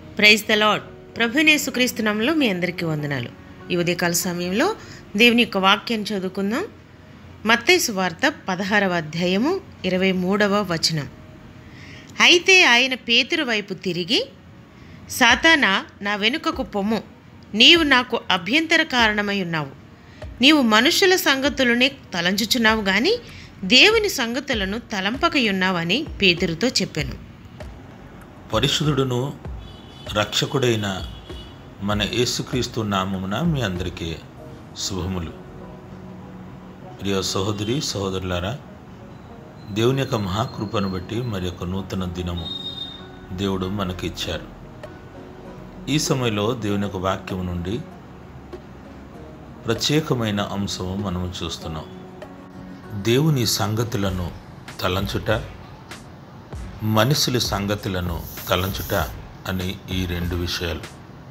praise the lord ప్రభునేసుక్రీస్తునంలో మీ అందరికీ వందనాలు ఈ ఉదయకాల సమయంలో దేవుని యొక్క వాక్యాన్ని చదువుకుందాం మత్తైసు వార్త పదహారవ అధ్యాయము ఇరవై మూడవ వచనం అయితే ఆయన పేతురు వైపు తిరిగి సాతానా నా వెనుకకు పొమ్ము నీవు నాకు అభ్యంతర కారణమై ఉన్నావు నీవు మనుషుల సంగతులనే తలంచుచున్నావు గాని దేవుని సంగతులను తలంపకయున్నావని పేతురుతో చెప్పాను పరిశుద్ధుడును రక్షకుడైన మన యేసుక్రీస్తు నామమున మీ అందరికీ శుభములు ప్రియ సహోదరి సహోదరులారా దేవుని యొక్క మహాకృపను బట్టి మరి యొక్క నూతన దినము దేవుడు మనకి ఇచ్చారు ఈ సమయంలో దేవుని యొక్క వాక్యం నుండి ప్రత్యేకమైన అంశము మనము చూస్తున్నాం దేవుని సంగతులను తలంచుట మనుషుల సంగతులను తలంచుట అని ఈ రెండు విషయాలు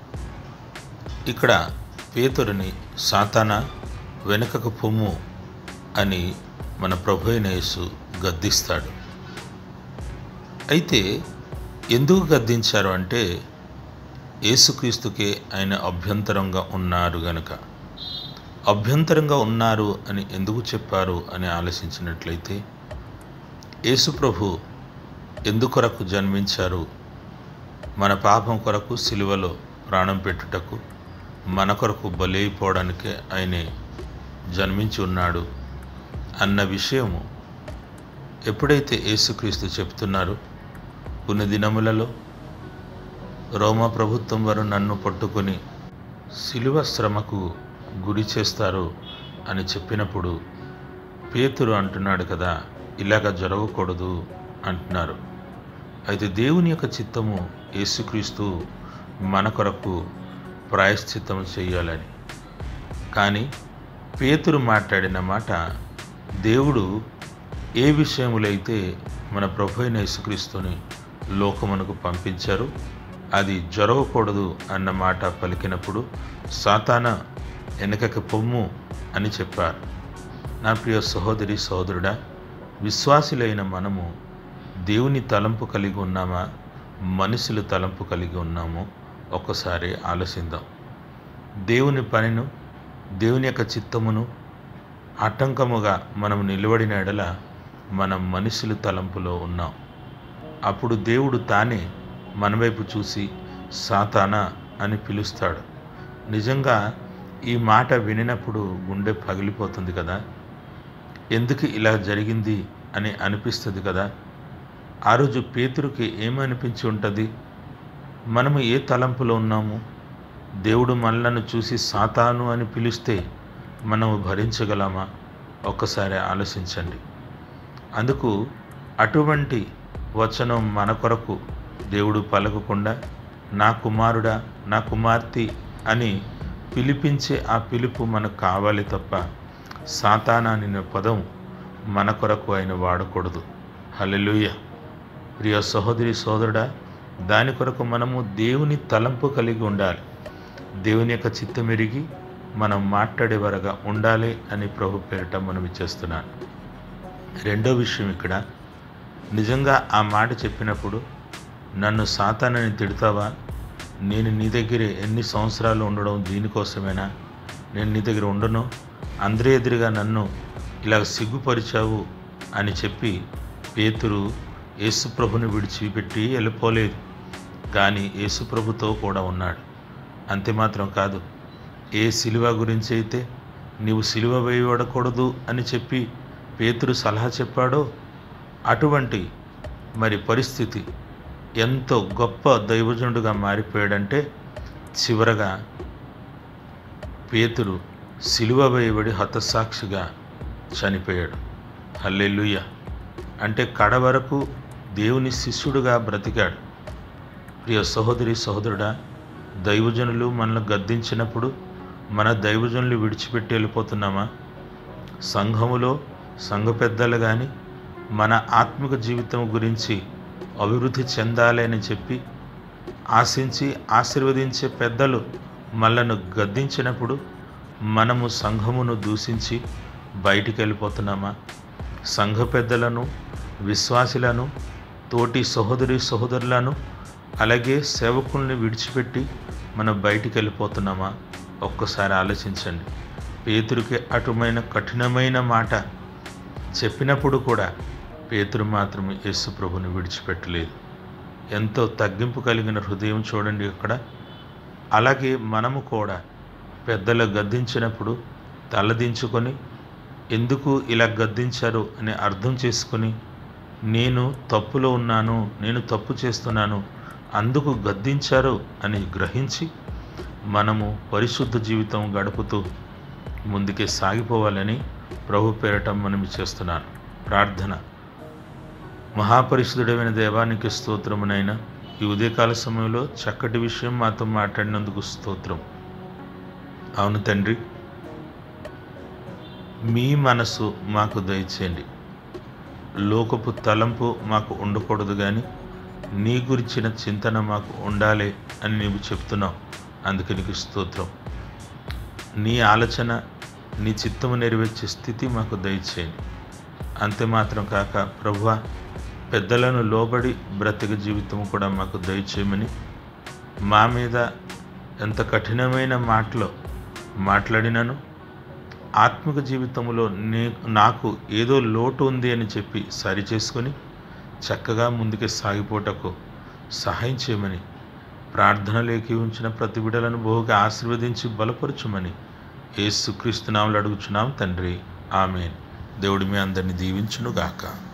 ఇక్కడ పేతురుని సాతాన వెనుకకు పొమ్ము అని మన ప్రభు అయిన యేసు గద్దిస్తాడు అయితే ఎందుకు గద్దించారు అంటే యేసుక్రీస్తుకే ఆయన అభ్యంతరంగా ఉన్నారు గనుక అభ్యంతరంగా ఉన్నారు అని ఎందుకు చెప్పారు అని ఆలోచించినట్లయితే యేసు ప్రభు ఎందుకొరకు జన్మించారు మన పాపం కొరకు సిలువలో ప్రాణం పెట్టుటకు మన కొరకు బలైపోవడానికే ఆయనే జన్మించి ఉన్నాడు అన్న విషయము ఎప్పుడైతే యేసుక్రీస్తు చెప్తున్నారు కొన్ని దినములలో రోమా ప్రభుత్వం వారు నన్ను పట్టుకొని సిలువ శ్రమకు గురి చేస్తారు అని చెప్పినప్పుడు పేతురు అంటున్నాడు కదా ఇలాగ జరగకూడదు అంటున్నారు అయితే దేవుని యొక్క చిత్తము యేసుక్రీస్తు మన కొరకు ప్రాయశ్చిత్తం చేయాలని కానీ పేతురు మాట్లాడిన మాట దేవుడు ఏ విషయములైతే మన ప్రభు అయిన యేసుక్రీస్తుని లోకమునకు పంపించారు అది జరగకూడదు అన్న మాట పలికినప్పుడు సాతాన వెనకకి పొమ్ము అని చెప్పారు నా ప్రియ సహోదరి సహోదరుడా విశ్వాసులైన మనము దేవుని తలంపు కలిగి ఉన్నామా మనుషులు తలంపు కలిగి ఉన్నామో ఒక్కసారి ఆలోచిద్దాం దేవుని పనిను దేవుని యొక్క చిత్తమును ఆటంకముగా మనం నిలబడిన ఎడల మనం మనుషుల తలంపులో ఉన్నాం అప్పుడు దేవుడు తానే మన వైపు చూసి సాతానా అని పిలుస్తాడు నిజంగా ఈ మాట వినినప్పుడు గుండె పగిలిపోతుంది కదా ఎందుకు ఇలా జరిగింది అని అనిపిస్తుంది కదా ఆ రోజు పేతురికి ఏమనిపించి ఉంటుంది మనము ఏ తలంపులో ఉన్నాము దేవుడు మనలను చూసి సాతాను అని పిలిస్తే మనము భరించగలమా ఒక్కసారి ఆలోచించండి అందుకు అటువంటి వచనం మన కొరకు దేవుడు పలకకుండా నా కుమారుడా నా కుమార్తె అని పిలిపించే ఆ పిలుపు మనకు కావాలి తప్ప సాతానా అనే పదం మన కొరకు ఆయన వాడకూడదు హల్లెలూయ ప్రియ సహోదరి సోదరుడా దాని కొరకు మనము దేవుని తలంపు కలిగి ఉండాలి దేవుని యొక్క చిత్తమెరిగి మనం మాట్లాడేవరగా ఉండాలి అని ప్రభు పేరిట మనం ఇచ్చేస్తున్నాను రెండో విషయం ఇక్కడ నిజంగా ఆ మాట చెప్పినప్పుడు నన్ను సాతానని తిడతావా నేను నీ దగ్గర ఎన్ని సంవత్సరాలు ఉండడం దీనికోసమేనా నేను నీ దగ్గర ఉండను అందరి ఎదురుగా నన్ను ఇలా సిగ్గుపరిచావు అని చెప్పి పేతురు యేసుప్రభుని విడిచిపెట్టి వెళ్ళిపోలేదు కానీ యేసుప్రభుతో కూడా ఉన్నాడు అంతే మాత్రం కాదు ఏ సిలువ గురించి అయితే నీవు సిలువ వేయబడకూడదు అని చెప్పి పేతురు సలహా చెప్పాడో అటువంటి మరి పరిస్థితి ఎంతో గొప్ప దైవజనుడుగా మారిపోయాడంటే చివరగా పేతురు సిలువ వేయబడి హతసాక్షిగా చనిపోయాడు హల్లెలుయ్య అంటే కడ వరకు దేవుని శిష్యుడుగా బ్రతికాడు ప్రియ సహోదరి సహోదరుడా దైవజనులు మనల్ని గద్దించినప్పుడు మన దైవజనులు విడిచిపెట్టి వెళ్ళిపోతున్నామా సంఘములో సంఘ పెద్దలు కానీ మన ఆత్మిక జీవితం గురించి అభివృద్ధి చెందాలి అని చెప్పి ఆశించి ఆశీర్వదించే పెద్దలు మనలను గద్దించినప్పుడు మనము సంఘమును దూషించి బయటికి వెళ్ళిపోతున్నామా సంఘ పెద్దలను విశ్వాసులను తోటి సహోదరి సహోదరులను అలాగే సేవకుల్ని విడిచిపెట్టి మనం బయటికి వెళ్ళిపోతున్నామా ఒక్కసారి ఆలోచించండి పేతురికి అటుమైన కఠినమైన మాట చెప్పినప్పుడు కూడా పేతురు మాత్రమే యేసు ప్రభుని విడిచిపెట్టలేదు ఎంతో తగ్గింపు కలిగిన హృదయం చూడండి అక్కడ అలాగే మనము కూడా పెద్దలు గద్దించినప్పుడు తలదించుకొని ఎందుకు ఇలా గద్దించారు అని అర్థం చేసుకొని నేను తప్పులో ఉన్నాను నేను తప్పు చేస్తున్నాను అందుకు గద్దించారు అని గ్రహించి మనము పరిశుద్ధ జీవితం గడుపుతూ ముందుకే సాగిపోవాలని ప్రభు పేరటం మనం చేస్తున్నాను ప్రార్థన మహాపరిశుద్ధుడమైన దేవానికి స్తోత్రమునైనా ఈ ఉదయకాల సమయంలో చక్కటి విషయం మాతో మాట్లాడినందుకు స్తోత్రం అవును తండ్రి మీ మనసు మాకు దయచేయండి లోకపు తలంపు మాకు ఉండకూడదు కానీ నీ గురించిన చింతన మాకు ఉండాలి అని నీవు చెప్తున్నావు అందుకు నీకు స్తోత్రం నీ ఆలోచన నీ చిత్తము నెరవేర్చే స్థితి మాకు దయచేయండి అంతే మాత్రం కాక ప్రభువా పెద్దలను లోబడి బ్రతిక జీవితం కూడా మాకు దయచేయమని మా మీద ఎంత కఠినమైన మాటలో మాట్లాడినను ఆత్మిక జీవితంలో నే నాకు ఏదో లోటు ఉంది అని చెప్పి సరి చేసుకొని చక్కగా ముందుకు సాగిపోటకు సహాయం చేయమని ప్రార్థనలోకి ఉంచిన ప్రతి బిడలను బహుగా ఆశీర్వదించి బలపరచుమని యేసుక్రీస్తు నామలు అడుగుచున్నాం తండ్రి ఆమెన్ దేవుడి మీ అందరిని దీవించునుగాక